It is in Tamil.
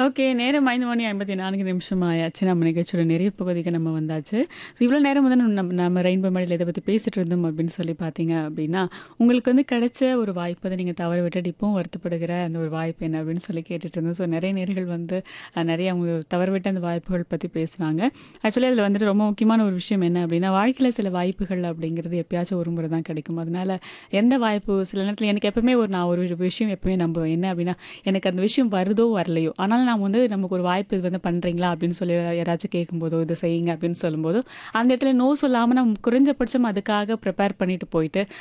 ஓகே. நேரம் 5 மணி 54 நிமிஷம் ஆயாச்சு. நம்ம நிகழ்ச்சியோட நிறைவு பகுதிக்கு நம்ம வந்தாச்சு. ஸோ இவ்வளோ நேரம் வந்து நம்ம நம்ம ரெயின்போ மேடையில எத பத்தி பேசிட்டு இருந்தோம் அப்படின்னு சொல்லி பார்த்தீங்க அப்படின்னா, உங்களுக்கு வந்து கிடைச்ச ஒரு வாய்ப்பு அத நீங்க தவற விட்டுட்டு இப்பவும் வருத்தப்படுகிற அந்த ஒரு வாய்ப்பு என்ன அப்படின்னு சொல்லி கேட்டுட்டு இருந்தோம். ஸோ நிறைய நேயர்கள் வந்து அ நிறைய அவங்க தவறவிட்ட அந்த வாய்ப்புகள் பத்தி பேசுனாங்க. ஆக்சுவலி அதில வந்துட்டு ரொம்ப முக்கியமான ஒரு விஷயம் என்ன அப்படின்னா, வாழ்க்கையில சில வாய்ப்புகள் அப்படிங்கிறது எப்பயாச்சும் ஒரு முறை தான் கிடைக்கும். அதனால எந்த வாய்ப்பு சில நேரத்தில எனக்கு எப்பவுமே ஒரு நான் ஒரு விஷயம் எப்பவுமே நம்புவேன். என்ன அப்படின்னா, எனக்கு அந்த விஷயம் வருதோ வரலையோ, ஆனாலும் நான் வந்து நமக்கு ஒரு வாய்ப்பு இது வந்து பண்றீங்களா அப்படின்னு சொல்லி யாராச்சும் கேட்கும்போதோ, இத செய்யுங்க அப்படின்னு சொல்லும்போதோ, அந்த இடத்துல நோ சொல்லாம நம்ம குறைஞ்சபட்சம் அதுக்காக ப்ரிப்பேர் பண்ணிட்டு போயிட்டு,